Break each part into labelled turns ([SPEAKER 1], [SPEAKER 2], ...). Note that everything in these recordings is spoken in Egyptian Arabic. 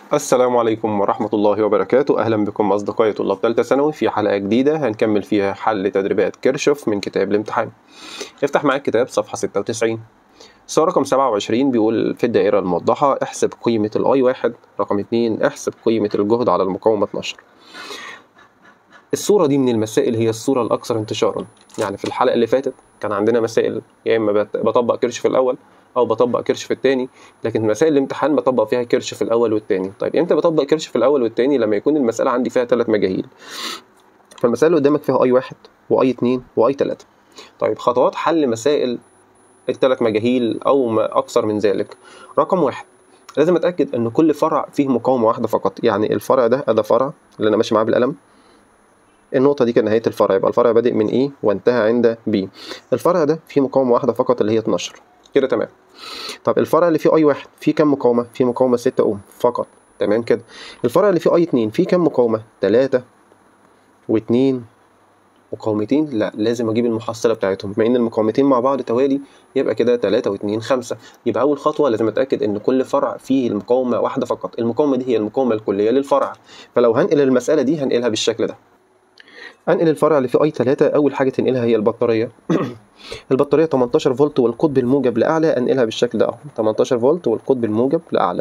[SPEAKER 1] السلام عليكم ورحمة الله وبركاته أهلا بكم أصدقائي طلاب ثالثة ثانوي في حلقة جديدة هنكمل فيها حل تدريبات كيرشوف من كتاب الامتحان افتح معاك كتاب صفحة 96 سؤال رقم 27 بيقول في الدائرة الموضحة احسب قيمة الاي واحد رقم 2 احسب قيمة الجهد على المقاومة 12 الصورة دي من المسائل هي الصورة الأكثر انتشارا يعني في الحلقة اللي فاتت كان عندنا مسائل يا إما بت- بطبق كيرشوف الأول أو بطبق كيرشوف التاني لكن مسائل الامتحان بطبق فيها كيرشوف الأول والتاني طيب إمتى بطبق كيرشوف الأول والتاني لما يكون المسألة عندي فيها ثلاث مجاهيل فالمسألة اللي قدامك فيها أي واحد وأي اتنين وأي تلاتة طيب خطوات حل مسائل الثلاث مجاهيل أو ما أكثر من ذلك رقم واحد لازم أتأكد إن كل فرع فيه مقاومة واحدة فقط يعني الفرع ده ده فرع اللي أنا ماشي معاه بالقلم النقطة دي كانت نهاية الفرع يبقى الفرع بادئ من E وانتهى عند B الفرع ده فيه مقاومة واحدة فقط اللي هي 12 كده تمام طب الفرع اللي فيه اي واحد فيه كام مقاومة؟ فيه مقاومة 6 اوم فقط تمام كده الفرع اللي فيه اي 2 فيه كام مقاومة؟ 3 و2 مقاومتين لا لازم اجيب المحصلة بتاعتهم بما ان المقاومتين مع بعض توالي يبقى كده 3 و2 5 يبقى اول خطوة لازم اتاكد ان كل فرع فيه المقاومة واحدة فقط المقاومة دي هي المقاومة الكلية للفرع فلو هنقل المسألة دي هنقلها بالشكل ده انقل الفرع اللي فيه اي 3 اول حاجه تنقلها هي البطاريه البطاريه 18 فولت والقطب الموجب لاعلى انقلها بالشكل ده اهو 18 فولت والقطب الموجب لاعلى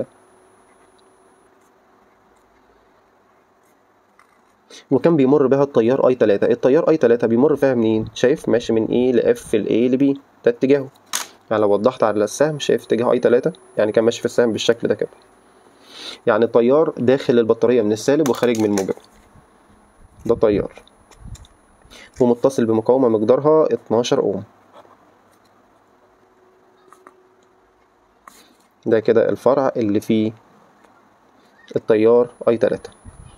[SPEAKER 1] وكان بيمر بها التيار اي 3 التيار اي 3 بيمر فيها منين شايف ماشي من اي لاف لاي لبي ده اتجاهه يعني لو وضحت على السهم شايف اتجاه اي 3 يعني كان ماشي في السهم بالشكل ده كده يعني التيار داخل البطاريه من السالب وخارج من الموجب ده تيار ومتصل بمقاومة مقدارها 12 أوم ده كده الفرع اللي فيه التيار اي 3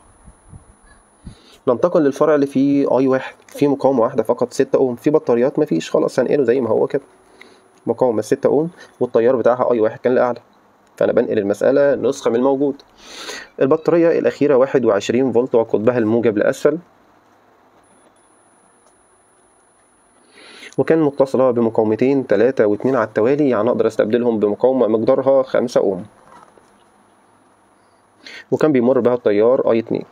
[SPEAKER 1] ننتقل للفرع اللي فيه اي واحد فيه مقاومة واحدة فقط 6 اوم في بطاريات مفيش خلاص هنقله زي ما هو كده مقاومة 6 اوم والتيار بتاعها اي واحد كان لأعلى فأنا بنقل المسألة نسخة من الموجود البطارية الأخيرة 21 فولت وقطبها الموجب لأسفل وكان متصلة بمقاومتين تلاتة واتنين على التوالي يعني أقدر أستبدلهم بمقاومة مقدارها خمسة أوم وكان بيمر بها التيار أي اتنين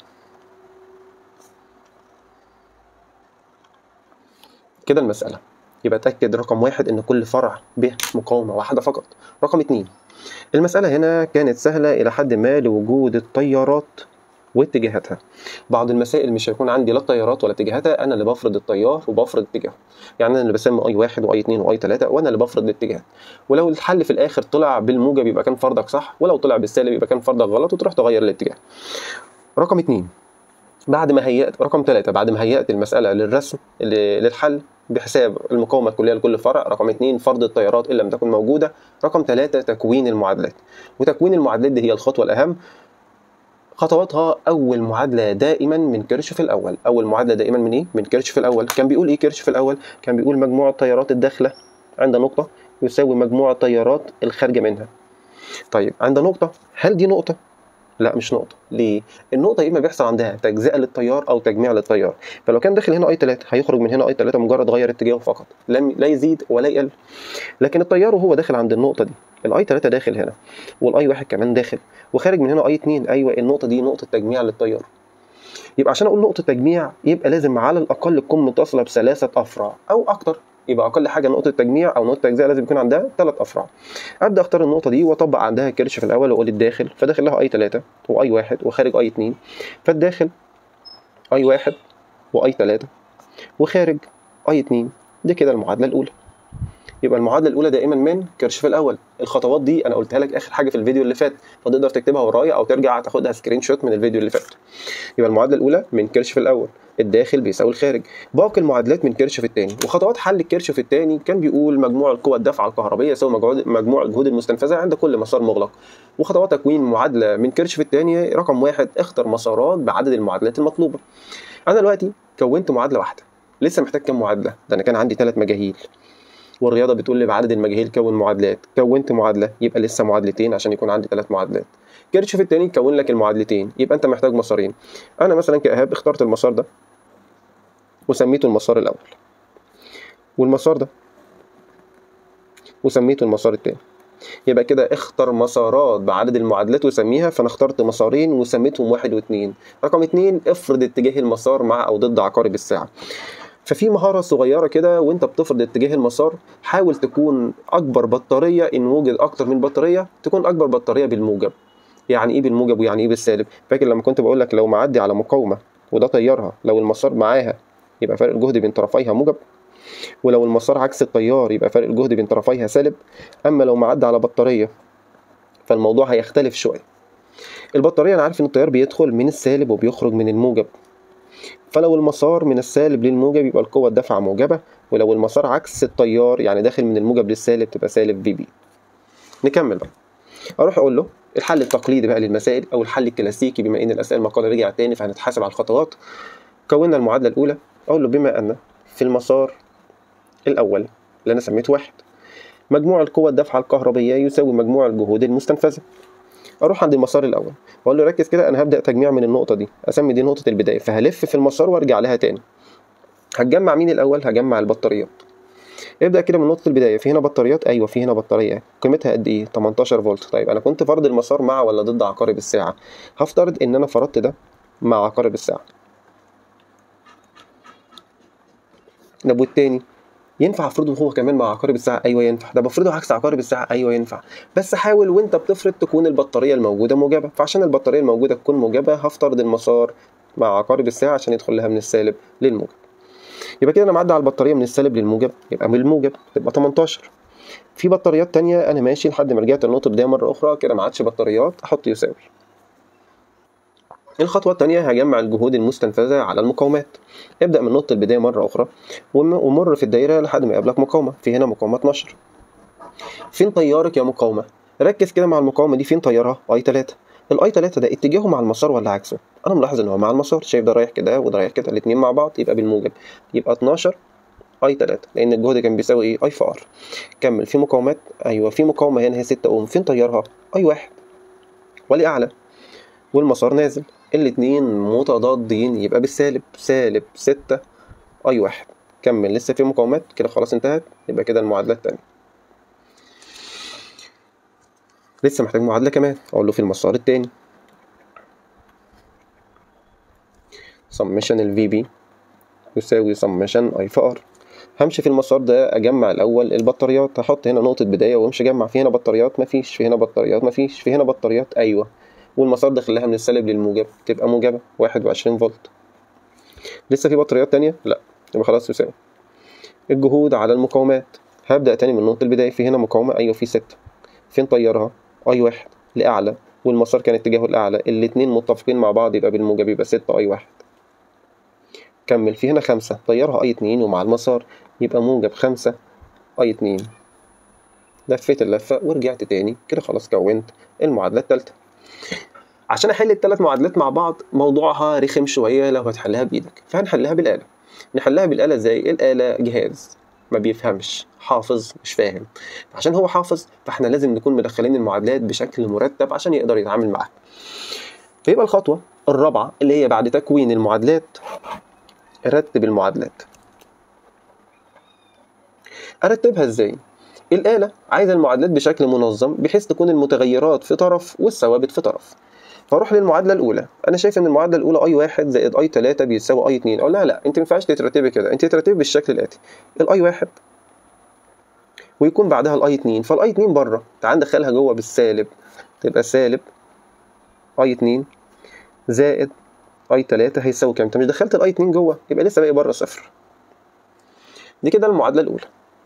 [SPEAKER 1] كده المسألة يبقى أتأكد رقم واحد إن كل فرع به مقاومة واحدة فقط رقم اتنين المسألة هنا كانت سهلة إلى حد ما لوجود التيارات واتجاهاتها بعض المسائل مش هيكون عندي لا التيارات ولا اتجاهاتها انا اللي بفرض التيار وبفرض اتجاهه يعني انا اللي بسمي اي واحد واي اتنين واي تلاته وانا اللي بفرض الاتجاهات ولو الحل في الاخر طلع بالموجب يبقى كان فرضك صح ولو طلع بالسالب يبقى كان فرضك غلط وتروح تغير الاتجاه رقم اتنين بعد ما هيأت رقم ثلاثة بعد ما هيأت المسألة للرسم ل- للحل بحساب المقاومة الكلية لكل فرع رقم اتنين فرض التيارات إن لم تكن موجودة رقم ثلاثة تكوين المعادلات وتكوين المعادلات دي هي الخطوة الأهم خطواتها اول معادله دائما من كيرشوف الاول اول معادله دائما من ايه من كيرشوف الاول كان بيقول ايه كيرشوف الاول كان بيقول مجموع التيارات الداخله عند نقطه يساوي مجموع التيارات الخارجه منها طيب عند نقطه هل دي نقطه لا مش نقطة، ليه؟ النقطة يا إما بيحصل عندها تجزئة للتيار أو تجميع للتيار، فلو كان داخل هنا أي 3 هيخرج من هنا أي 3 مجرد غير اتجاهه فقط، لم لا يزيد ولا يقل. لكن التيار وهو داخل عند النقطة دي، الأي 3 داخل هنا، والأي 1 كمان داخل، وخارج من هنا اي 2 ايوه النقطه دي نقطه تجميع للتيار يبقى عشان اقول نقطه تجميع يبقى لازم على الاقل تكون متصله بثلاثه افرع او اكتر يبقى اقل حاجه نقطه تجميع او نقطه تجزئه لازم يكون عندها ثلاث افرع ابدا اختار النقطه دي واطبق عندها كيرش في الاول واقول الداخل فداخل لها اي 3 واي 1 وخارج اي 2 فالداخل اي 1 واي 3 وخارج اي 2 دي كده المعادله الاولى يبقى المعادله الاولى دائما من كيرشوف الاول الخطوات دي انا قلتها لك اخر حاجه في الفيديو اللي فات فتقدر تكتبها ورايا او ترجع تاخدها سكرين شوت من الفيديو اللي فات يبقى المعادله الاولى من كيرشوف الاول الداخل بيساوي الخارج باقي المعادلات من كيرشوف الثاني وخطوات حل الكيرشوف الثاني كان بيقول مجموع القوى الدافعه الكهربيه يساوي مجهود- مجموع الجهود المستنفذه عند كل مسار مغلق وخطوات تكوين معادله من كيرشوف الثاني رقم واحد اختر مسارات بعدد المعادلات المطلوبه انا دلوقتي كونت معادله واحده لسه محتاج كام معادله ده انا كان عندي ثلاث مجاهيل والرياضه بتقول لي بعدد المجاهيل كون معادلات كونت معادله يبقى لسه معادلتين عشان يكون عندي ثلاث معادلات كيرشوف التاني كون لك المعادلتين يبقى انت محتاج مسارين انا مثلا كايهاب اخترت المسار ده وسميته المسار الاول والمسار ده وسميته المسار التاني يبقى كده اختر مسارات بعدد المعادلات وسميها فانا اخترت مسارين وسميتهم واحد واثنين رقم اتنين افرض اتجاه المسار مع او ضد عقارب الساعه ففي مهاره صغيره كده وانت بتفرض اتجاه المسار حاول تكون اكبر بطاريه ان وجد اكتر من بطاريه تكون اكبر بطاريه بالموجب يعني ايه بالموجب ويعني ايه بالسالب فاكر لما كنت بقول لك لو معدي على مقاومه وده طيارها لو المسار معاها يبقى فرق الجهد بين طرفيها موجب ولو المسار عكس التيار يبقى فرق الجهد بين طرفيها سالب اما لو معدي على بطاريه فالموضوع هيختلف شويه البطاريه انا عارف ان التيار بيدخل من السالب وبيخرج من الموجب فلو المسار من السالب للموجب يبقى القوة الدافعة موجبة ولو المسار عكس التيار يعني داخل من الموجب للسالب تبقى سالب في بي نكمل بقى اروح اقول له الحل التقليدي بقى للمسائل او الحل الكلاسيكي بما ان الاسئله المقاله رجعت تاني فهنتحاسب على الخطوات كونا المعادله الاولى اقول له بما ان في المسار الاول اللي انا سميته واحد مجموع القوى الدافعه الكهربيه يساوي مجموع الجهود المستنفذه اروح عند المسار الاول واقول له ركز كده انا هبدا تجميع من النقطه دي اسمي دي نقطه البدايه فهلف في المسار وارجع لها تاني هتجمع مين الاول هجمع البطاريات ابدا كده من نقطه البدايه في هنا بطاريات ايوه في هنا بطاريه قيمتها قد ايه 18 فولت طيب انا كنت فرض المسار مع ولا ضد عقارب الساعه هفترض ان انا فرضت ده مع عقارب الساعه طب والتاني ينفع افرضه هو كمان مع عقارب الساعه ايوه ينفع ده بفرضه عكس عقارب الساعه ايوه ينفع بس حاول وانت بتفرض تكون البطاريه الموجوده موجبه فعشان البطاريه الموجوده تكون موجبه هفترض المسار مع عقارب الساعه عشان يدخل لها من السالب للموجب يبقى كده انا معدي على البطاريه من السالب للموجب يبقى من الموجب تبقى 18 في بطاريات تانية انا ماشي لحد ما رجعت النقطه البدايه مره اخرى كده ما عادش بطاريات احط يساوي الخطوة الثانية هجمع الجهود المستنفذة على المقاومات ابدأ من نقطة البداية مرة أخرى ومر في الدايرة لحد ما يقابلك مقاومة في هنا مقاومة 12 فين تيارك يا مقاومة ركز كده مع المقاومة دي فين تيارها اي 3 الاي 3 ده اتجاهه مع المسار ولا عكسه انا ملاحظ ان هو مع المسار شايف ده رايح كده وده رايح كده الاثنين مع بعض يبقى بالموجب يبقى 12 اي 3 لان الجهد كان بيساوي ايه اي في ار كمل في مقاومات ايوه في مقاومه هنا هي 6 اوم فين تيارها اي 1 ولي اعلى والمسار نازل الاتنين متضادين يبقى بالسالب سالب ستة أي واحد كمل لسه في مقاومات كده خلاص انتهت يبقى كده المعادلة التانية لسه محتاج معادلة كمان أقول له في المسار التاني سمشن ال VB يساوي سمشن I في R همشي في المسار ده أجمع الأول البطاريات هحط هنا نقطة بداية وامشي أجمع في هنا بطاريات مفيش في هنا بطاريات مفيش في هنا بطاريات أيوه والمسار داخلها من السالب للموجب تبقى موجبة واحد وعشرين فولت لسه في بطاريات تانية؟ لا يبقى خلاص يساوي الجهود على المقاومات هبدأ تاني من نقطة البداية في هنا مقاومة أيوة في ستة فين طيرها؟ أي واحد لأعلى والمسار كان اتجاهه الأعلى الاتنين متفقين مع بعض يبقى بالموجب يبقى ستة أي واحد كمل في هنا خمسة طيرها أي اتنين ومع المسار يبقى موجب خمسة أي اتنين لفيت اللفة ورجعت تاني كده خلاص كونت المعادلة التالتة عشان احل الثلاث معادلات مع بعض موضوعها رخم شويه لو هتحلها بايدك فهنحلها بالاله نحلها بالاله ازاي الاله جهاز ما بيفهمش حافظ مش فاهم عشان هو حافظ فاحنا لازم نكون مدخلين المعادلات بشكل مرتب عشان يقدر يتعامل معاها فيبقى الخطوه الرابعه اللي هي بعد تكوين المعادلات رتب المعادلات ارتبها ازاي الآلة عايزة المعادلات بشكل منظم بحيث تكون المتغيرات في طرف والثوابت في طرف فاروح للمعادله الاولى انا شايف ان المعادله الاولى اي 1 زائد اي 3 بيساوي اي 2 اقول لها لا انت ما ينفعش تترتبي كده انت ترتبي بالشكل الاتي الاي 1 ويكون بعدها الاي 2 فالاي 2 بره تعال ندخلها جوه بالسالب تبقى سالب اي 2 زائد اي 3 هيساوي كام انت مش دخلت الاي 2 جوه يبقى لسه باقي بره صفر دي كده المعادله الاولى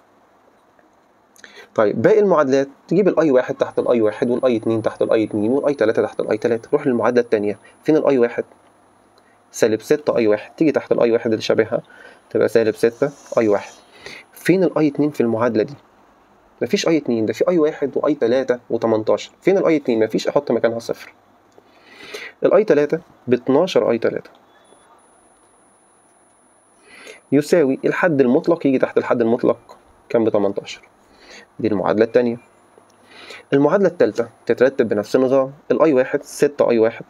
[SPEAKER 1] طيب باقي المعادلات تجيب الاي واحد تحت الاي واحد والاي اتنين تحت الاي اتنين والاي تلاتة تحت الاي تلاتة روح للمعادلة التانية فين الاي واحد سالب ستة اي واحد تيجي تحت الاي واحد اللي شبهها تبقى سالب ستة اي واحد فين الاي اتنين في المعادلة دي مفيش اي اتنين ده في اي واحد واي تلاتة وتمنتاشر فين الاي اتنين مفيش احط مكانها صفر الاي تلاتة باتناشر اي تلاتة يساوي الحد المطلق يجي تحت الحد المطلق كام ب 18 دي المعادلة التانية المعادلة التالتة تترتب بنفس النظام الاي واحد ستة اي واحد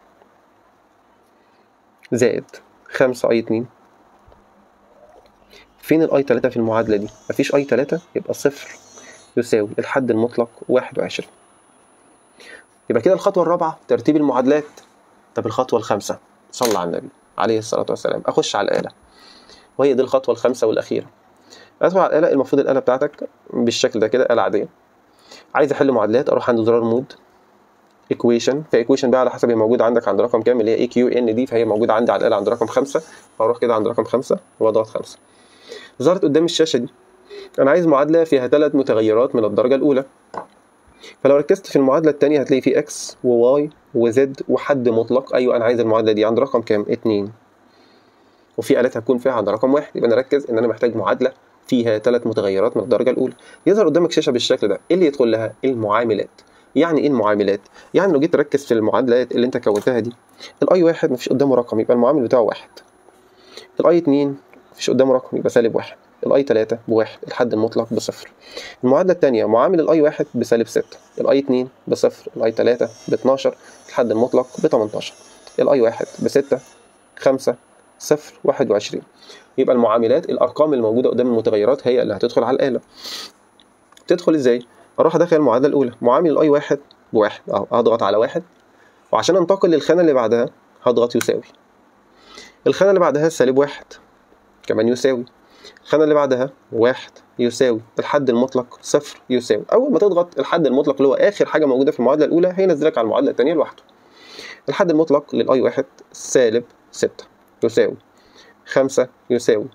[SPEAKER 1] زائد خمسة اي اتنين فين الاي تلاتة في المعادلة دي؟ مفيش اي تلاتة يبقى صفر يساوي الحد المطلق 21 يبقى كده الخطوة الرابعة ترتيب المعادلات طب الخطوة الخامسة صلى على النبي عليه الصلاة والسلام أخش على الآلة وهي دي الخطوة الخامسة والأخيرة أدخل على الآلة المفروض الآلة بتاعتك بالشكل ده كده آلة عادية عايز أحل معادلات أروح عند زرار مود ايكويشن فايكويشن بقى على حسب هي موجوده عندك عند رقم كام اللي هي اي كيو ان دي فهي موجوده عندي على الاله عند رقم خمسة فاروح كده عند رقم خمسة واضغط خمسة ظهرت قدام الشاشه دي انا عايز معادله فيها ثلاث متغيرات من الدرجه الاولى فلو ركزت في المعادله الثانيه هتلاقي في اكس وواي وزد وحد مطلق ايوه انا عايز المعادله دي عند رقم كام 2 وفي الات هتكون فيها عند رقم واحد يبقى انا ركز ان انا محتاج معادله فيها ثلاث متغيرات من الدرجه الاولى يظهر قدامك شاشه بالشكل ده ايه اللي يدخل لها المعاملات يعني ايه المعاملات يعني لو جيت تركز في المعادلات اللي انت كونتها دي الاي واحد مفيش قدامه رقم يبقى المعامل بتاعه واحد الاي اتنين مفيش قدامه رقم يبقى سالب واحد الاي 3 بواحد الحد المطلق بصفر المعادلة الثانية معامل الاي واحد بسالب 6 الاي 2 بصفر الاي 3 ب 12 الحد المطلق ب 18 الاي واحد ب 6 5 صفر 21 يبقى المعاملات الارقام الموجودة قدام المتغيرات هي اللي هتدخل على الآلة تدخل ازاي؟ اروح ادخل المعادلة الأولى معامل الاي واحد بواحد اهو هضغط على واحد وعشان انتقل للخانة اللي بعدها هضغط يساوي الخانة اللي بعدها سالب واحد كمان يساوي الخانة اللي بعدها واحد يساوي الحد المطلق صفر يساوي أول ما تضغط الحد المطلق اللي هو آخر حاجة موجودة في المعادلة الأولى هينزلك على المعادلة الثانية لوحده الحد المطلق للأي واحد سالب ستة يساوي خمسة يساوي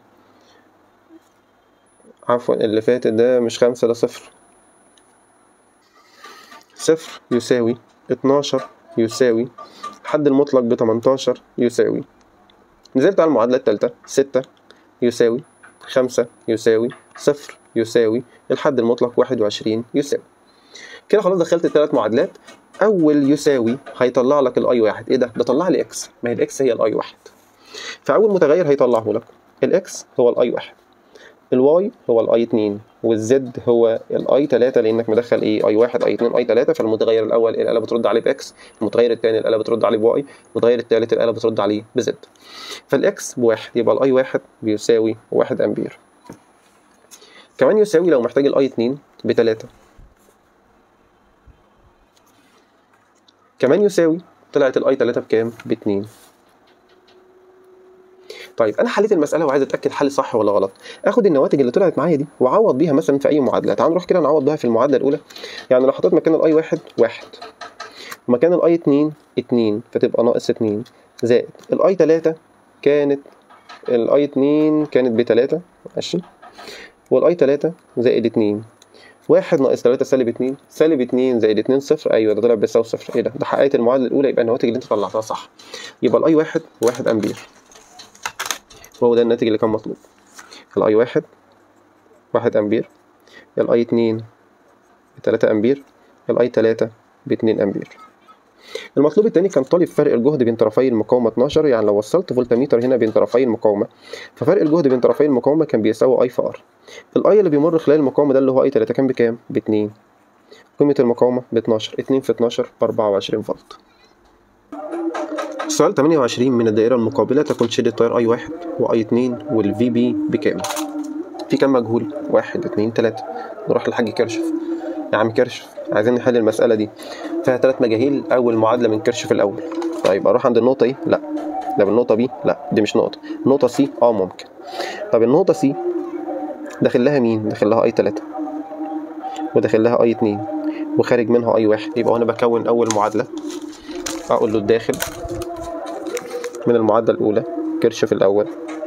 [SPEAKER 1] عفوا اللي فات ده مش خمسة ده صفر صفر يساوي اتناشر يساوي الحد المطلق بتمنتاشر يساوي نزلت على المعادلة التالتة ستة يساوي خمسة يساوي صفر يساوي الحد المطلق واحد وعشرين يساوي كده خلاص دخلت الثلاث معادلات أول يساوي هيطلع لك الأي واحد إيه ده؟ ده طلع لي إكس ما هي الإكس هي الأي واحد فأول متغير هيطلعه لك الإكس هو الأي واحد الواي هو الاي 2 والزد هو الاي 3 لانك مدخل ايه اي 1 اي 2 اي 3 فالمتغير الاول الاله بترد عليه باكس المتغير الثاني الاله بترد عليه بواي المتغير الثالث الاله بترد عليه بزد فالاكس بواحد يبقى الاي 1 بيساوي 1 امبير كمان يساوي لو محتاج الاي 2 ب 3 كمان يساوي طلعت الاي 3 بكام ب 2 طيب انا حليت المساله وعايز اتاكد حل صح ولا غلط اخد النواتج اللي طلعت معايا دي واعوض بيها مثلا في اي معادله تعال نروح كده نعوض بيها في المعادله الاولى يعني لو حطيت مكان الاي واحد واحد ومكان الاي 2 2 فتبقى ناقص 2 زائد الاي 3 كانت الاي 2 كانت ب 3 ماشي والاي 3 زائد 2 واحد ناقص 3 سالب 2 سالب 2 زائد 2 صفر ايوه ده طلع بيساوي صفر ايه ده ده حققت المعادله الاولى يبقى النواتج اللي انت طلعتها صح يبقى الاي واحد 1 امبير وهو ده الناتج اللي كان مطلوب الاي واحد واحد امبير الاي اتنين بتلاتة امبير الاي تلاتة باتنين امبير المطلوب التاني كان طالب فرق الجهد بين طرفي المقاومة 12 يعني لو وصلت فولتميتر هنا بين طرفي المقاومة ففرق الجهد بين طرفي المقاومة كان بيساوي اي في ار الاي اللي بيمر خلال المقاومة ده اللي هو اي 3 كان بكام؟ باتنين قيمة المقاومة ب 12 اتنين في 12 ب 24 فولت سؤال 28 من الدائرة المقابلة تكون شدة تيار أي واحد وأي اتنين والفي بي بكام؟ في كام مجهول؟ واحد اتنين تلاتة نروح للحاج كرشف يا عم كرشف عايزين نحل المسألة دي فيها تلات مجاهيل أول معادلة من كرشف الأول طيب أروح عند النقطة إيه؟ لأ ده بالنقطة بي؟ لأ دي مش نقطة النقطة سي؟ أه ممكن طب النقطة سي داخل لها مين؟ داخل لها أي تلاتة وداخل لها أي اتنين وخارج منها أي واحد يبقى أنا بكون أول معادلة أقول له الداخل من المعادلة الأولى كرشف الأول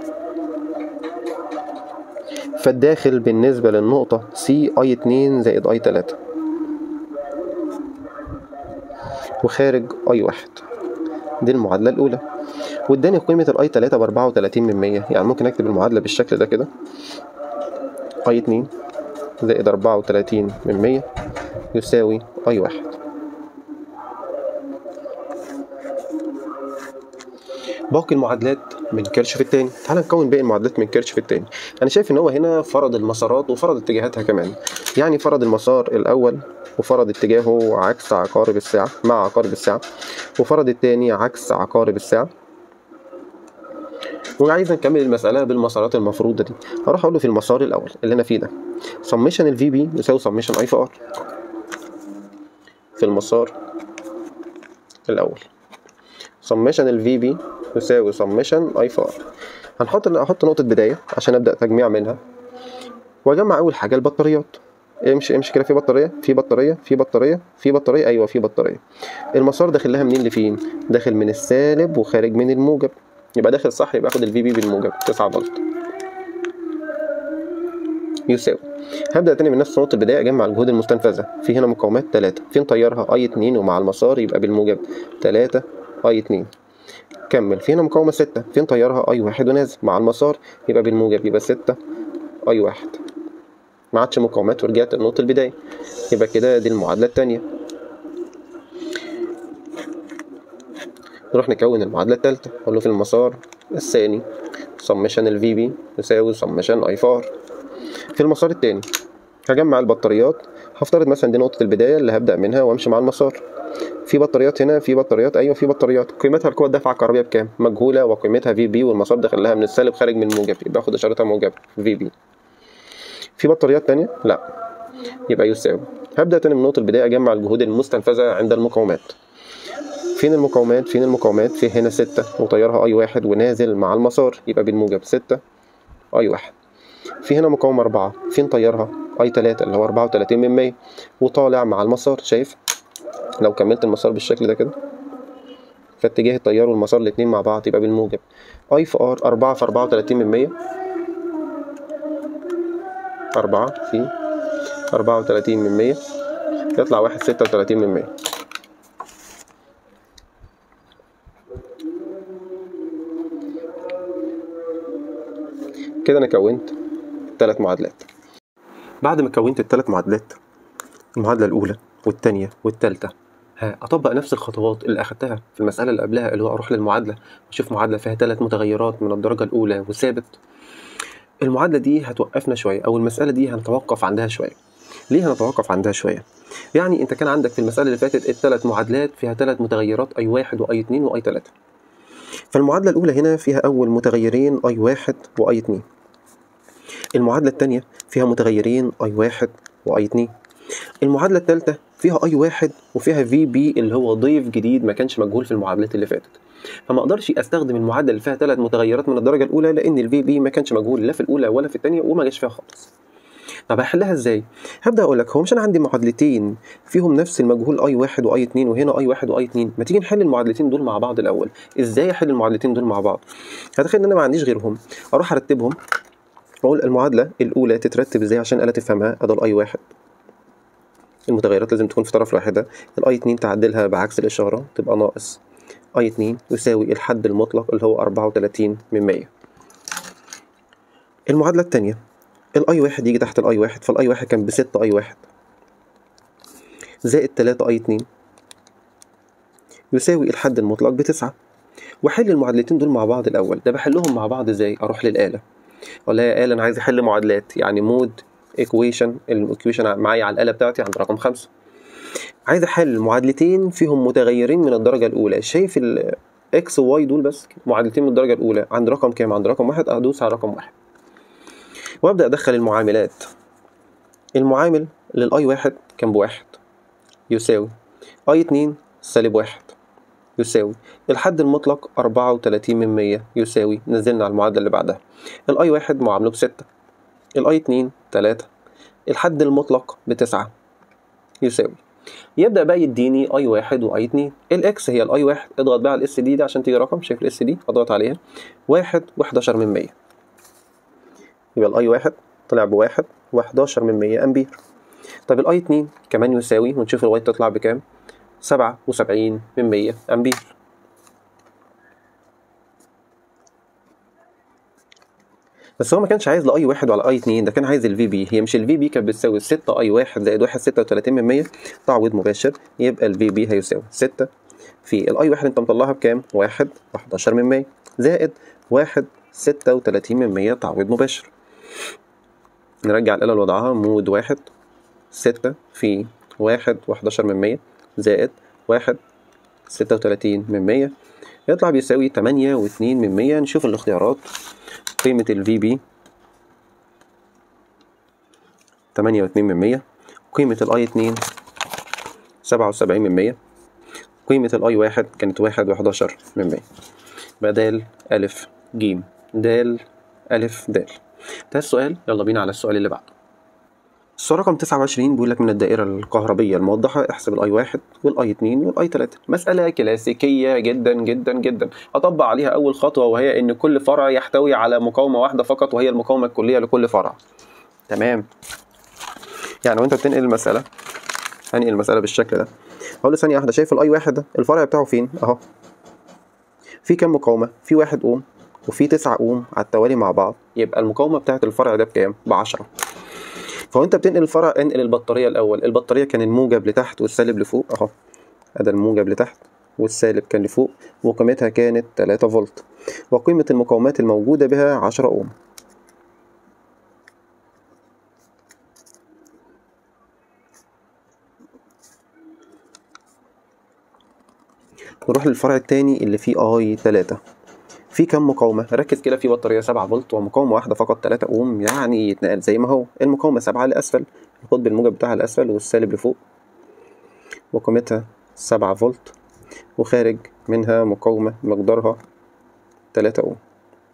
[SPEAKER 1] فالداخل بالنسبة للنقطة سي أي اتنين زائد أي تلاتة وخارج أي واحد دي المعادلة الأولى واداني قيمة الأي تلاتة بأربعة وتلاتين من مية يعني ممكن أكتب المعادلة بالشكل ده كده أي اتنين زائد أربعة وتلاتين من مية يساوي أي واحد باقي المعادلات من كيرشف التاني تعال نكون باقي المعادلات من كيرشف التاني انا شايف ان هو هنا فرض المسارات وفرض اتجاهاتها كمان يعني فرض المسار الاول وفرض اتجاهه عكس عقارب الساعة مع عقارب الساعة وفرض التاني عكس عقارب الساعة وعايز نكمل المسألة بالمسارات المفروضة دي هروح أقول له في المسار الأول اللي أنا فيه ده سميشن الفي بي يساوي سميشن أي في آر في المسار الأول سميشن الفي بي يساوي سميشن أي في آر هنحط أحط نقطة بداية عشان أبدأ تجميع منها وأجمع أول حاجة البطاريات امشي امشي كده في بطاريه في بطاريه في بطاريه في بطاريه ايوه في بطاريه المسار داخل لها منين لفين داخل من السالب وخارج من الموجب يبقى داخل صح يبقى اخد الفي بي بالموجب 9 فولت يساوي هبدا تاني من نفس نقطه البدايه اجمع الجهود المستنفذه في هنا مقاومات 3 فين طيارها اي 2 ومع المسار يبقى بالموجب 3 اي 2 كمل في هنا مقاومه 6 فين طيارها اي 1 ونازل مع المسار يبقى بالموجب يبقى 6 اي 1 ما عادش مقاومات ورجعت لنقطة البداية يبقى كده دي المعادلة التانية نروح نكون المعادلة التالتة أقول له في المسار الثاني سمشن ال VB يساوي سمشن I فار في المسار التاني هجمع البطاريات هفترض مثلا دي نقطة البداية اللي هبدأ منها وامشي مع المسار في بطاريات هنا في بطاريات ايوه في بطاريات قيمتها القوة الدافعة الكهربية بكام؟ مجهولة وقيمتها في بي والمسار داخل لها من السالب خارج من الموجب يبقى اخد اشارتها موجبة في بي في بطاريات تانية؟ لا يبقى يساوي هبدأ تاني من نقطة البداية أجمع الجهود المستنفذة عند المقاومات فين المقاومات؟ فين المقاومات؟ في هنا ستة وطيارها أي واحد ونازل مع المسار يبقى بالموجب ستة أي واحد في هنا مقاومة أربعة فين طيارها؟ أي تلاتة اللي هو أربعة وتلاتين من مية وطالع مع المسار شايف؟ لو كملت المسار بالشكل ده كده فاتجاه التيار والمسار الاتنين مع بعض يبقى بالموجب أي في آر أربعة في أربعة وتلاتين من مية أربعة في أربعة وتلاتين من مية يطلع واحد ستة وتلاتين من مية كده أنا كونت تلات معادلات بعد ما كونت التلات معادلات المعادلة الأولى والتانية والتالتة ها أطبق نفس الخطوات اللي أخدتها في المسألة اللي قبلها اللي هو أروح للمعادلة وأشوف معادلة فيها تلات متغيرات من الدرجة الأولى وثابت المعادلة دي هتوقفنا شوية أو المسألة دي هنتوقف عندها شوية ليه هنتوقف عندها شوية؟ يعني أنت كان عندك في المسألة اللي فاتت الثلاث معادلات فيها ثلاث متغيرات أي واحد وأي اتنين وأي تلاتة فالمعادلة الأولى هنا فيها أول متغيرين أي واحد وأي اتنين المعادلة الثانية فيها متغيرين أي واحد وأي اتنين المعادلة الثالثة فيها أي واحد وفيها في بي اللي هو ضيف جديد ما كانش مجهول في المعادلات اللي فاتت فما اقدرش استخدم المعادله اللي فيها ثلاث متغيرات من الدرجه الاولى لان الفي بي ما كانش مجهول لا في الاولى ولا في الثانيه وما جاش فيها خالص طب هحلها ازاي؟ هبدا اقول لك هو مش انا عندي معادلتين فيهم نفس المجهول اي واحد واي اتنين وهنا اي واحد واي اتنين ما تيجي نحل المعادلتين دول مع بعض الاول ازاي احل المعادلتين دول مع بعض؟ هتخيل ان انا ما عنديش غيرهم اروح ارتبهم واقول المعادله الاولى تترتب ازاي عشان الا تفهمها ادي الاي واحد المتغيرات لازم تكون في طرف واحدة الاي 2 تعدلها بعكس الإشارة تبقى ناقص اي 2 يساوي الحد المطلق اللي هو 34 من 100 المعادلة التانية الاي واحد يجي تحت الاي واحد فالاي واحد كان بستة اي واحد زائد تلاتة اي 2 يساوي الحد المطلق بتسعة واحل المعادلتين دول مع بعض الاول ده بحلهم مع بعض ازاي اروح للآلة اقول لها يا آلة انا عايز احل معادلات يعني مود ايكويشن الايكويشن معايا على الآلة بتاعتي عند رقم خمسة عايز احل معادلتين فيهم متغيرين من الدرجة الأولى شايف ال اكس وواي دول بس معادلتين من الدرجة الأولى عند رقم كام عند رقم واحد أدوس على رقم واحد وأبدأ أدخل المعاملات المعامل للأي واحد كان بواحد يساوي أي اتنين سالب واحد يساوي الحد المطلق أربعة وتلاتين من مية يساوي نزلنا على المعادلة اللي بعدها الأي واحد معامله بستة الأي اتنين تلاتة الحد المطلق بتسعة يساوي يبدأ بقى يديني اي واحد واي اتنين الاكس هي الاي واحد اضغط بقى على الاس دي دي عشان تيجي رقم شايف الاس دي اضغط عليها واحد وحداشر من مية يبقى الاي واحد طلع بواحد وحداشر من مية امبير طب الاي اتنين كمان يساوي ونشوف الواي تطلع بكام سبعة وسبعين من مية امبير بس هو ما كانش عايز لاي واحد ولا اي اتنين ده كان عايز الفي بي هي مش الفي بي كانت بتساوي 6 اي واحد زائد واحد ستة وتلاتين من مية تعويض مباشر يبقى الفي بي هيساوي ستة في الاي واحد انت مطلعها بكام؟ واحد وحداشر من مية زائد واحد ستة وتلاتين من مية تعويض مباشر نرجع الآلة لوضعها مود واحد ستة في واحد وحداشر من مية زائد واحد 36 من 100 يطلع بيساوي 8 و2 من 100 نشوف الاختيارات قيمة ال VB 8 و2 من 100 قيمة ال I2 77 من 100 قيمة ال I1 كانت 1 و11 من 100 بدال ألف جيم دال ألف دال ده السؤال يلا بينا على السؤال اللي بعده السؤال رقم 29 بيقول لك من الدائرة الكهربية الموضحة احسب الاي 1 والاي 2 والاي 3 مسألة كلاسيكية جدا جدا جدا أطبق عليها أول خطوة وهي إن كل فرع يحتوي على مقاومة واحدة فقط وهي المقاومة الكلية لكل فرع تمام يعني وأنت بتنقل المسألة هنقل المسألة بالشكل ده هقول له ثانية واحدة شايف الاي واحد ده الفرع بتاعه فين؟ أهو في كام مقاومة؟ في واحد أوم وفي تسعة أوم على التوالي مع بعض يبقى المقاومة بتاعت الفرع ده بكام؟ ب 10 فوانت بتنقل الفرع انقل البطاريه الاول البطاريه كان الموجب لتحت والسالب لفوق اهو ادي الموجب لتحت والسالب كان لفوق وقيمتها كانت 3 فولت وقيمه المقاومات الموجوده بها 10 اوم نروح للفرع التاني اللي فيه اي 3 في كم مقاومة؟ ركز كده في بطارية 7 فولت ومقاومة واحدة فقط 3 أوم يعني يتنقل زي ما هو المقاومة 7 لأسفل القطب الموجب بتاعها لأسفل والسالب لفوق وقيمتها 7 فولت وخارج منها مقاومة مقدارها 3 أوم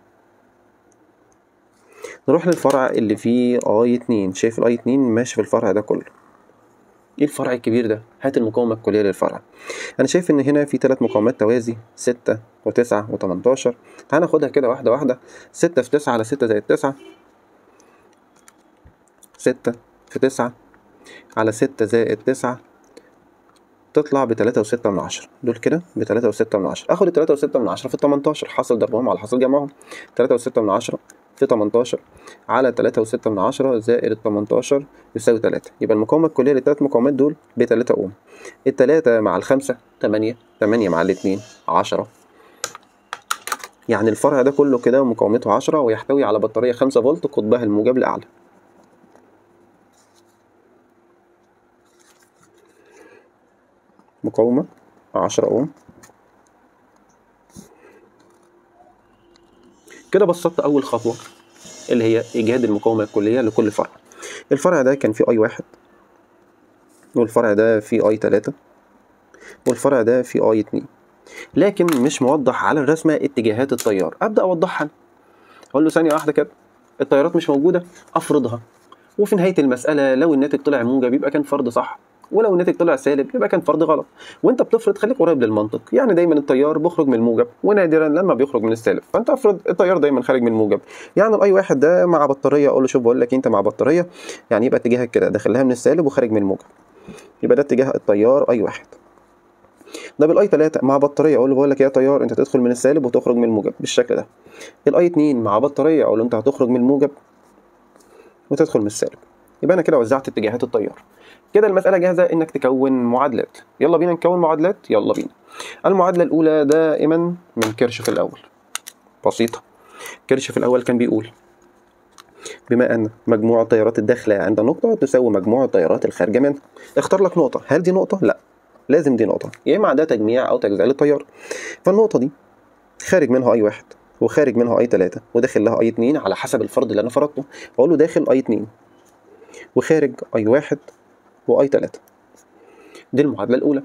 [SPEAKER 1] نروح للفرع اللي فيه اي 2 شايف الاي 2 ماشي في الفرع ده كله ايه الفرع الكبير ده هات المقاومة الكلية للفرع انا شايف ان هنا في ثلاث مقاومات توازي ستة وتسعة وتمنتاشر تعال ناخدها كده واحدة واحدة ستة في تسعة على ستة زائد تسعة ستة في تسعة على ستة زائد تسعة تطلع بتلاتة وستة من عشرة دول كده بتلاتة وستة من عشرة اخد التلاتة وستة من عشرة في التمنتاشر حاصل ضربهم على حاصل جمعهم تلاتة وستة من عشرة في 18 على 3.6 من عشرة زائد ال 18 يساوي 3 يبقى المقاومة الكلية للتلات مقاومات دول ب 3 أوم التلاتة مع الخمسة 8 8 مع الاتنين 10 يعني الفرع ده كله كده مقاومته 10 ويحتوي على بطارية 5 فولت قطبها الموجب لأعلى مقاومة 10 أوم كده بسطت أول خطوة اللي هي إيجاد المقاومة الكلية لكل فرع الفرع ده كان فيه أي واحد والفرع ده فيه أي تلاتة والفرع ده فيه أي اتنين لكن مش موضح على الرسمة اتجاهات التيار أبدأ أوضحها أقول له ثانية واحدة كده التيارات مش موجودة أفرضها وفي نهاية المسألة لو الناتج طلع موجب يبقى كان فرض صح ولو الناتج طلع سالب يبقى كان فرض غلط وانت بتفرض خليك قريب للمنطق يعني دايما التيار بيخرج من الموجب ونادرا لما بيخرج من السالب فانت افرض التيار دايما خارج من الموجب يعني الاي واحد ده مع بطاريه اقول له شوف بقول لك انت مع بطاريه يعني يبقى اتجاهك كده داخلها من السالب وخارج من الموجب يبقى ده اتجاه التيار اي واحد ده بالاي 3 مع بطاريه اقول له بقول لك يا تيار انت تدخل من السالب وتخرج من الموجب بالشكل ده الاي 2 مع بطاريه اقول له انت هتخرج من الموجب وتدخل من السالب يبقى انا كده وزعت اتجاهات التيار كده المسألة جاهزة إنك تكون معادلات يلا بينا نكون معادلات يلا بينا المعادلة الأولى دائما من كيرشوف الأول بسيطة كيرشوف الأول كان بيقول بما أن مجموع التيارات الداخلة عند نقطة تساوي مجموع التيارات الخارجة منها اختار لك نقطة هل دي نقطة؟ لا لازم دي نقطة يا إما ده تجميع أو تجزئة للتيار فالنقطة دي خارج منها أي واحد وخارج منها أي تلاتة وداخل لها أي اتنين على حسب الفرض اللي أنا فرضته بقول له داخل أي اتنين وخارج أي واحد واي 3 دي المعادلة الأولى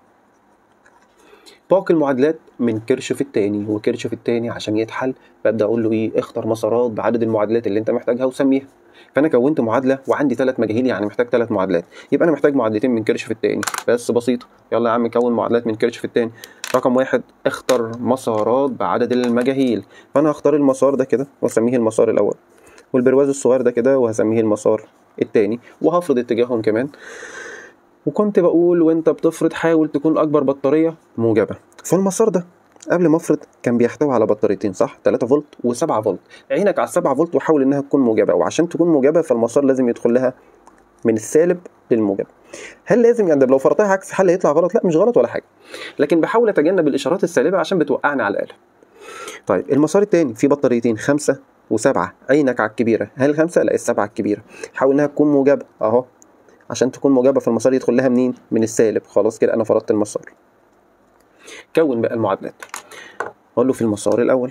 [SPEAKER 1] باقي المعادلات من كيرشوف التاني وكيرشوف التاني عشان يتحل ببدأ أقول له إيه اختر مسارات بعدد المعادلات اللي أنت محتاجها وسميها فأنا كونت معادلة وعندي ثلاث مجاهيل يعني محتاج ثلاث معادلات يبقى أنا محتاج معادلتين من كيرشوف التاني بس بسيطة يلا يا عم كون معادلات من كيرشوف التاني رقم واحد اختر مسارات بعدد المجاهيل فأنا هختار المسار ده كده وأسميه المسار الأول والبرواز الصغير ده كده وهسميه المسار التاني وهفرض اتجاههم كمان وكنت بقول وانت بتفرض حاول تكون اكبر بطاريه موجبه فالمسار ده قبل ما افرض كان بيحتوي على بطاريتين صح 3 فولت و7 فولت عينك على 7 فولت وحاول انها تكون موجبه وعشان تكون موجبه فالمسار لازم يدخل لها من السالب للموجب هل لازم يعني لو فرضتها عكس حل هيطلع غلط لا مش غلط ولا حاجه لكن بحاول اتجنب الاشارات السالبه عشان بتوقعني على الاله طيب المسار التاني فيه بطاريتين خمسة وسبعة عينك على الكبيرة هل الخمسة؟ لا السبعة الكبيرة حاول انها تكون موجبة اهو عشان تكون موجبة فالمسار يدخل لها منين؟ من السالب خلاص كده انا فرضت المسار كون بقى المعادلات اقول له في المسار الاول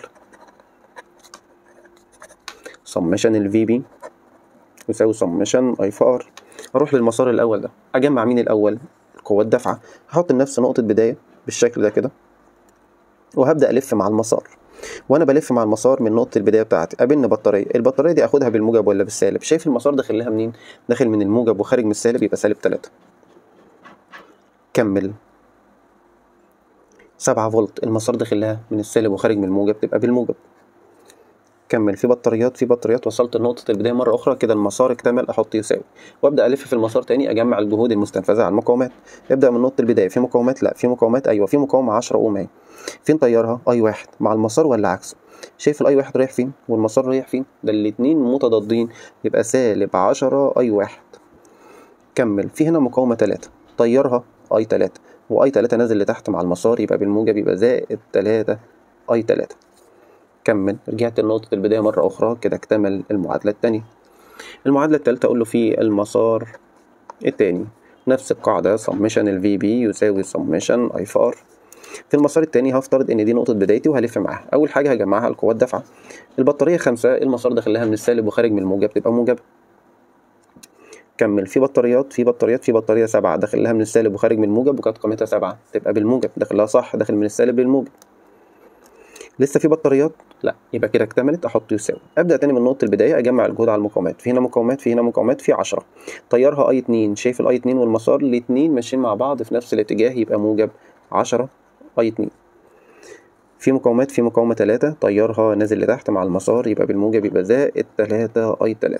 [SPEAKER 1] سمشن الفي بي يساوي سمشن اي في ار اروح للمسار الاول ده اجمع مين الاول قوة الدفعة هحط لنفسي نقطة بداية بالشكل ده كده وهبدأ ألف مع المسار وانا بلف مع المسار من نقطه البدايه بتاعتي قابلني بطاريه البطاريه دي اخدها بالموجب ولا بالسالب شايف المسار داخل لها منين داخل من الموجب وخارج من السالب يبقى سالب 3 كمل 7 فولت المسار داخل لها من السالب وخارج من الموجب تبقى بالموجب كمل في بطاريات في بطاريات وصلت لنقطة البداية مرة أخرى كده المسار اكتمل أحط يساوي وأبدأ ألف في المسار تاني أجمع الجهود المستنفذة على المقاومات ابدأ من نقطة البداية في مقاومات لا في مقاومات أيوه في مقاومة 10 أوم أهي فين طيارها أي واحد مع المسار ولا عكسه شايف الأي واحد رايح فين والمسار رايح فين ده الاتنين متضادين يبقى سالب 10 أي واحد كمل في هنا مقاومة 3 طيرها أي 3 وأي 3 نازل لتحت مع المسار يبقى بالموجب يبقى زائد 3 أي 3 كمل رجعت لنقطة البداية مرة أخرى كده اكتمل المعادلة التانية المعادلة التالتة أقول له في المسار التاني نفس القاعدة سمشن ال VB يساوي سمشن I في R في المسار التاني هفترض إن دي نقطة بدايتي وهلف معاها أول حاجة هجمعها القوات دفعة البطارية خمسة المسار داخل لها من السالب وخارج من الموجب تبقى موجبة كمل في بطاريات في بطاريات في بطارية سبعة داخل لها من السالب وخارج من الموجب وكانت قيمتها سبعة تبقى بالموجب داخل لها صح داخل من السالب للموجب لسه في بطاريات لا يبقى كده اكتملت احط يساوي ابدا تاني من نقطه البدايه اجمع الجهد على المقاومات في هنا مقاومات في هنا مقاومات في 10 طيرها اي 2 شايف الاي 2 والمسار الاثنين ماشيين مع بعض في نفس الاتجاه يبقى موجب 10 اي 2 في مقاومات في مقاومه 3 طيرها نازل لتحت مع المسار يبقى بالموجب يبقى زائد 3 اي 3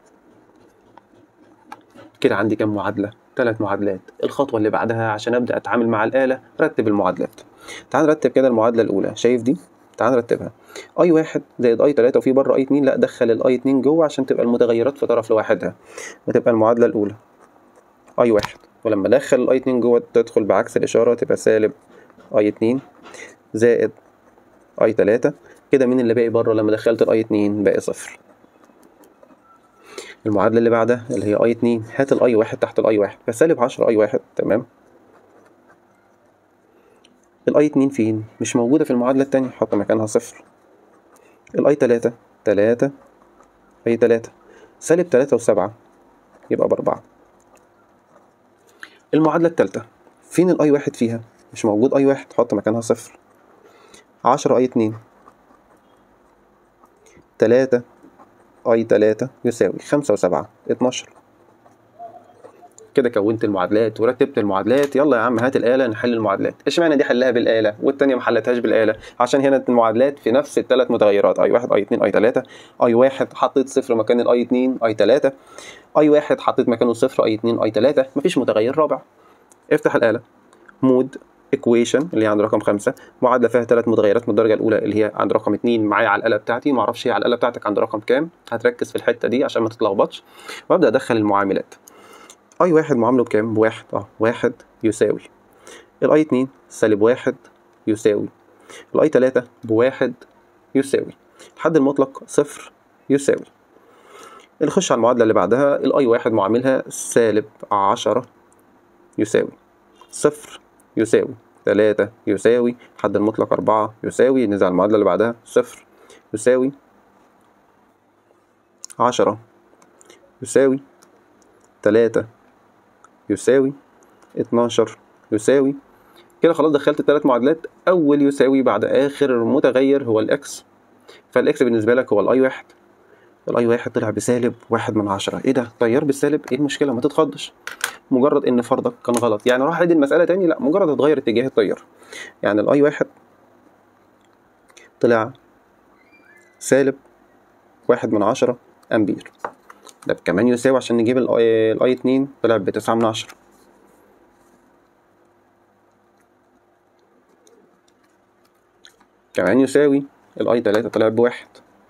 [SPEAKER 1] كده عندي كام معادله ثلاث معادلات الخطوه اللي بعدها عشان ابدا اتعامل مع الاله رتب المعادلات تعال نرتب كده المعادله الاولى شايف دي تعال نرتبها اي واحد زائد اي تلاتة وفي بره اي اتنين لا دخل الاي اتنين جوه عشان تبقى المتغيرات في طرف لوحدها وتبقى المعادلة الأولى اي واحد ولما ادخل الاي اتنين جوه تدخل بعكس الإشارة تبقى سالب اي اتنين زائد اي تلاتة كده مين اللي باقي بره لما دخلت الاي اتنين باقي صفر المعادلة اللي بعدها اللي هي اي اتنين هات الاي واحد تحت الاي واحد فسالب عشرة اي واحد تمام الاي اتنين فين مش موجودة في المعادلة التانية حط مكانها صفر الاي تلاتة تلاتة اي تلاتة سالب تلاتة وسبعة يبقى بأربعة المعادلة التالتة فين الاي واحد فيها مش موجود اي واحد حط مكانها صفر عشرة اي اتنين تلاتة اي تلاتة يساوي خمسة وسبعة اتناشر كده كونت المعادلات ورتبت المعادلات يلا يا عم هات الآلة نحل المعادلات اشمعنى دي حلها بالآلة والتانية ما حلتهاش بالآلة عشان هنا المعادلات في نفس الثلاث متغيرات اي واحد اي اتنين اي تلاتة اي واحد حطيت صفر مكان الاي اتنين اي تلاتة اي واحد حطيت مكانه صفر اي اتنين اي تلاتة مفيش متغير رابع افتح الآلة مود ايكويشن اللي هي عند رقم خمسة معادلة فيها ثلاث متغيرات من الدرجة الأولى اللي هي عند رقم اتنين معايا على الآلة بتاعتي معرفش هي على الآلة بتاعتك عند رقم كام هتركز في الحتة دي عشان ما تتلخبطش وأبدأ أدخل المعاملات اي واحد معامله بكام بواحد اه واحد يساوي الاي اتنين سالب واحد يساوي الاي تلاتة بواحد يساوي الحد المطلق صفر يساوي نخش على المعادلة اللي بعدها الاي واحد معاملها سالب عشرة يساوي صفر يساوي تلاتة يساوي الحد المطلق أربعة يساوي ننزل على المعادلة اللي بعدها صفر يساوي عشرة يساوي تلاتة يساوي اتناشر يساوي كده خلاص دخلت الثلاث معادلات أول يساوي بعد آخر متغير هو الإكس فالإكس بالنسبة لك هو الأي واحد الأي واحد طلع بسالب واحد من عشرة إيه ده طيار بالسالب إيه المشكلة ما تتخضش مجرد إن فرضك كان غلط يعني راح أعيد المسألة تاني لا مجرد هتغير اتجاه التيار يعني الأي واحد طلع سالب واحد من عشرة أمبير ده كمان يساوي عشان نجيب الاي الاي اتنين طلع بتسعة من عشرة كمان يساوي الاي تلاتة طلع بواحد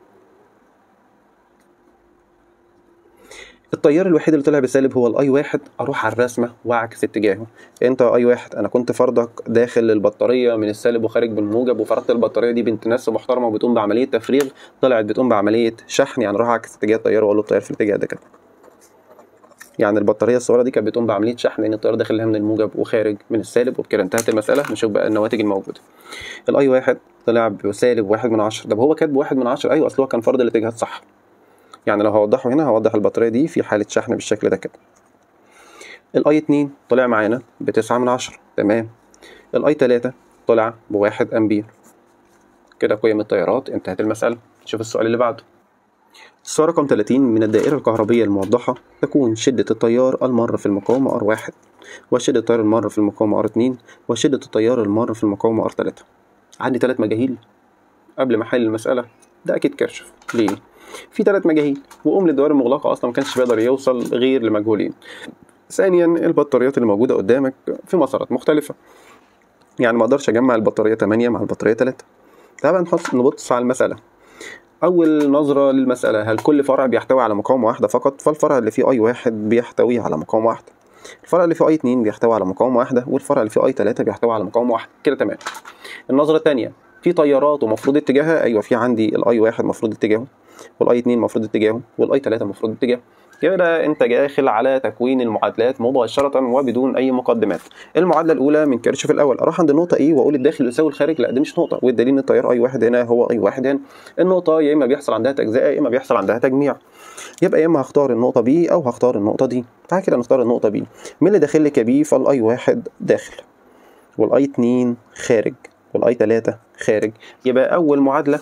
[SPEAKER 1] التيار الوحيد اللي طلع بسالب هو الاي واحد اروح على الرسمه واعكس اتجاهه انت اي واحد انا كنت فرضك داخل البطاريه من السالب وخارج بالموجب وفرضت البطاريه دي بنت ناس محترمه وبتقوم بعمليه تفريغ طلعت بتقوم بعمليه شحن يعني اروح اعكس اتجاه التيار واقول له التيار في الاتجاه ده كده يعني البطاريه الصغيره دي كانت بتقوم بعمليه شحن لان التيار داخل لها من الموجب وخارج من السالب وبكده انتهت المساله نشوف بقى النواتج الموجوده الاي واحد طلع بسالب واحد من عشرة طب هو كاتب واحد من عشرة ايوه اصل هو كان فرض الاتجاهات صح يعني لو هوضحه هنا هوضح البطاريه دي في حاله شحن بالشكل ده كده الاي 2 طلع معانا بتسعة من عشرة تمام الاي 3 طلع بواحد امبير كده قيم التيارات انتهت المساله نشوف السؤال اللي بعده السؤال رقم 30 من الدائرة الكهربية الموضحة تكون شدة التيار المر في المقاومة R1 وشدة التيار المر في المقاومة R2 وشدة التيار المر في المقاومة R3 عندي ثلاث مجاهيل قبل ما احل المسألة ده أكيد كرشف ليه؟ في ثلاث مجاهيل وأم الدوائر المغلقة أصلا ما كانش بيقدر يوصل غير لمجهولين ثانيا البطاريات اللي موجودة قدامك في مسارات مختلفة يعني ما اقدرش اجمع البطارية 8 مع البطارية 3 تعال نحط نبص على المسألة أول نظرة للمسألة هل كل فرع بيحتوي على مقاومة واحدة فقط فالفرع اللي فيه أي واحد بيحتوي على مقاومة واحدة الفرع اللي فيه أي اتنين بيحتوي على مقاومة واحدة والفرع اللي فيه أي تلاتة بيحتوي على مقاومة واحدة كده تمام النظرة التانية في تيارات ومفروض اتجاهها أيوة في عندي الأي واحد مفروض اتجاهه والأي اتنين مفروض اتجاهه والأي تلاتة مفروض اتجاهه كده انت داخل على تكوين المعادلات مباشرة وبدون أي مقدمات. المعادلة الأولى من كيرشوف الأول أروح عند النقطة إيه وأقول الداخل يساوي الخارج لا دي مش نقطة والدليل إن التيار أي واحد هنا هو أي واحد هنا. النقطة يا إما بيحصل عندها تجزئة يا إما بيحصل عندها تجميع. يبقى يا إما هختار النقطة بي أو هختار النقطة دي. تعال كده نختار النقطة بي. مين اللي داخل لي كبي فالأي واحد داخل والأي اتنين خارج والأي تلاتة خارج. يبقى أول معادلة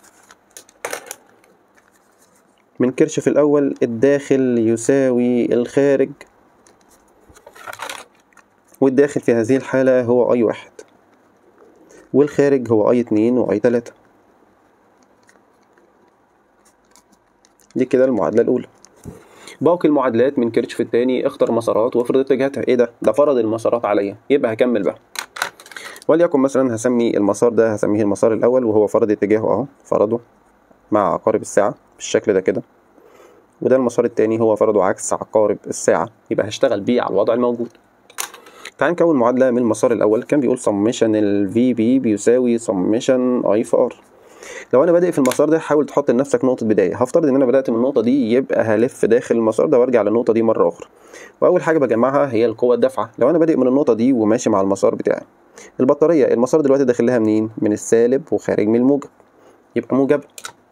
[SPEAKER 1] من كيرشوف الأول الداخل يساوي الخارج والداخل في هذه الحالة هو أي واحد والخارج هو أي اتنين وأي تلاتة دي كده المعادلة الأولى باقي المعادلات من كيرشوف التاني اختر مسارات وافرض اتجاهاتها ايه ده ده فرض المسارات عليا يبقى هكمل بقى وليكن مثلا هسمي المسار ده هسميه المسار الأول وهو فرض اتجاهه أهو فرضه مع عقارب الساعة بالشكل ده كده وده المسار التاني هو فرضه عكس عقارب الساعة يبقى هشتغل بيه على الوضع الموجود تعال نكون معادلة من المسار الأول كان بيقول سميشن ال في بي بيساوي سميشن اي في ار لو انا بادئ في المسار ده حاول تحط لنفسك نقطة بداية هفترض ان انا بدأت من النقطة دي يبقى هلف داخل المسار ده وارجع للنقطة دي مرة أخرى وأول حاجة بجمعها هي القوة الدافعة لو انا بادئ من النقطة دي وماشي مع المسار بتاعي البطارية المسار دلوقتي داخل لها منين؟ من السالب وخارج من الموجب يبقى موجب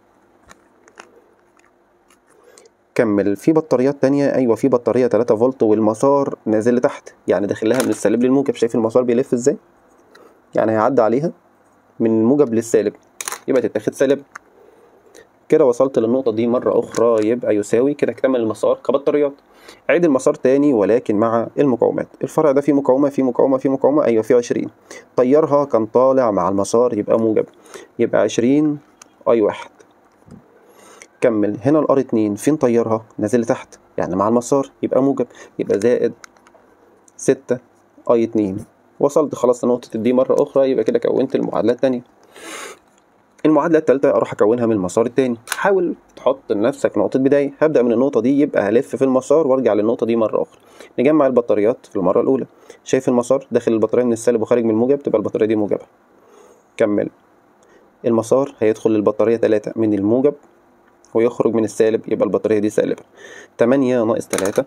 [SPEAKER 1] كمل في بطاريات تانية ايوه في بطارية 3 فولت والمسار نازل لتحت يعني داخل لها من السالب للموجب شايف المسار بيلف ازاي يعني هيعدي عليها من الموجب للسالب يبقى تتاخد سالب كده وصلت للنقطة دي مرة أخرى يبقى يساوي كده اكتمل المسار كبطاريات عيد المسار تاني ولكن مع المقاومات الفرع ده فيه مقاومة فيه مقاومة فيه مقاومة أيوة فيه عشرين طيرها كان طالع مع المسار يبقى موجب يبقى عشرين أي واحد كمل هنا الار 2 فين طيرها نازل لتحت يعني مع المسار يبقى موجب يبقى زائد 6 اي 2 وصلت خلاص لنقطة الدي مرة أخرى يبقى كده كونت المعادلة التانية المعادلة التالتة أروح أكونها من المسار التاني حاول تحط لنفسك نقطة بداية هبدأ من النقطة دي يبقى هلف في المسار وارجع للنقطة دي مرة أخرى نجمع البطاريات في المرة الأولى شايف المسار داخل البطارية من السالب وخارج من الموجب تبقى البطارية دي موجبة كمل المسار هيدخل البطارية تلاتة من الموجب ويخرج من السالب يبقى البطارية دي سالبة تمانية ناقص تلاتة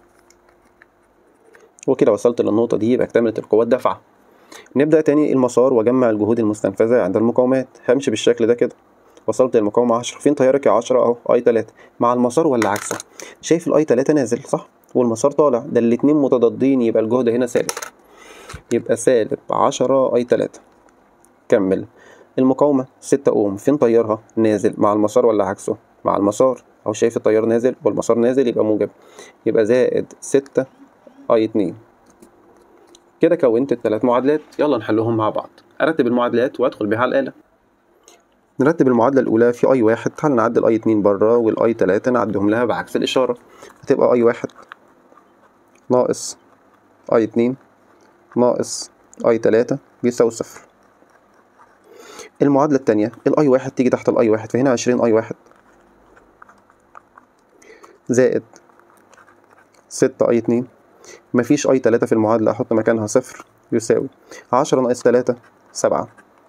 [SPEAKER 1] وكده وصلت للنقطة دي يبقى اكتملت القوة الدافعة نبدأ تاني المسار وأجمع الجهود المستنفذة عند المقاومات همشي بالشكل ده كده وصلت للمقاومة عشرة فين تيارك يا عشرة أهو أي تلاتة مع المسار ولا عكسه شايف الأي تلاتة نازل صح والمسار طالع ده الاتنين متضادين يبقى الجهد هنا سالب يبقى سالب عشرة أي تلاتة كمل المقاومة ستة أوم فين تيارها نازل مع المسار ولا عكسه مع المسار أو شايف التيار نازل والمسار نازل يبقى موجب يبقى زائد ستة أي اتنين كده كونت الثلاث معادلات يلا نحلهم مع بعض أرتب المعادلات وأدخل بيها على الآلة نرتب المعادلة الأولى في أي واحد تعال نعدي الأي اتنين بره والأي تلاتة نعدهم لها بعكس الإشارة هتبقى أي واحد ناقص أي اتنين ناقص أي تلاتة بيساوي صفر المعادلة التانية الأي واحد تيجي تحت الأي واحد فهنا عشرين أي واحد زائد ستة أي اتنين مفيش أي تلاتة في المعادلة أحط مكانها صفر يساوي عشرة ناقص تلاتة سبعة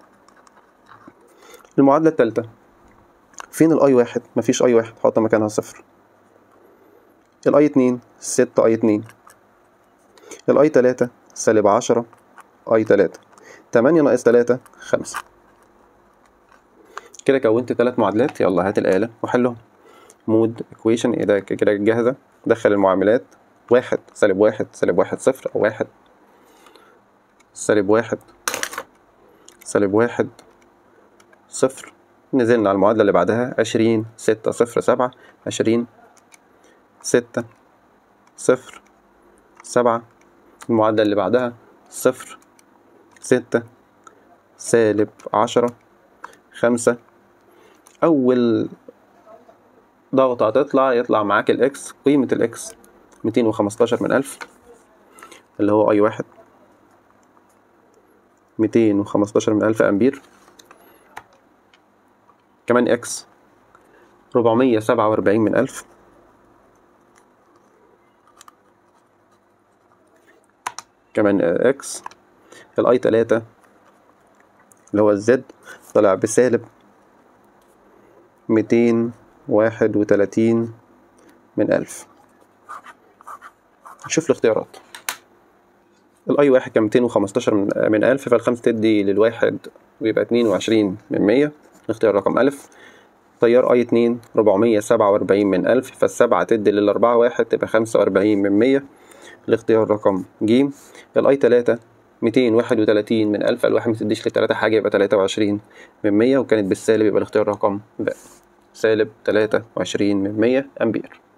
[SPEAKER 1] المعادلة التالتة فين الأي واحد مفيش أي واحد أحط مكانها صفر الاي اتنين ستة اي اتنين الاي تلاتة سالب عشرة اي تلاتة تمانية ناقص تلاتة خمسة كده كونت تلات معادلات يلا هات الآلة وحلهم مود equation ايه ده كده جاهزة دخل المعاملات واحد سالب واحد سالب واحد صفر أو واحد سالب واحد سالب واحد صفر نزلنا على المعادلة اللي بعدها عشرين ستة صفر سبعة عشرين ستة صفر سبعة المعادلة اللي بعدها صفر ستة سالب عشرة خمسة أول ضغطة هتطلع يطلع معاك الإكس قيمة الإكس ميتين وخمستاشر من ألف اللي هو أي واحد ميتين وخمستاشر من ألف أمبير كمان إكس ربعمية سبعة وأربعين من ألف كمان إكس الأي تلاتة اللي هو الزد طلع بسالب ميتين واحد وتلاتين من ألف نشوف الاختيارات الأي واحد كان ميتين وخمستاشر من, من ألف فالخمسة تدي للواحد ويبقى اتنين وعشرين من مية نختار رقم ألف تيار أي اتنين ربعمية سبعة وأربعين من ألف فالسبعة تدي للأربعة واحد تبقى خمسة وأربعين من مية الاختيار رقم ج الأي تلاتة ميتين واحد وتلاتين من ألف الواحد متديش لتلاتة حاجة يبقى تلاتة وعشرين من مية وكانت بالسالب يبقى الاختيار رقم ب سالب تلاتة وعشرين من مية أمبير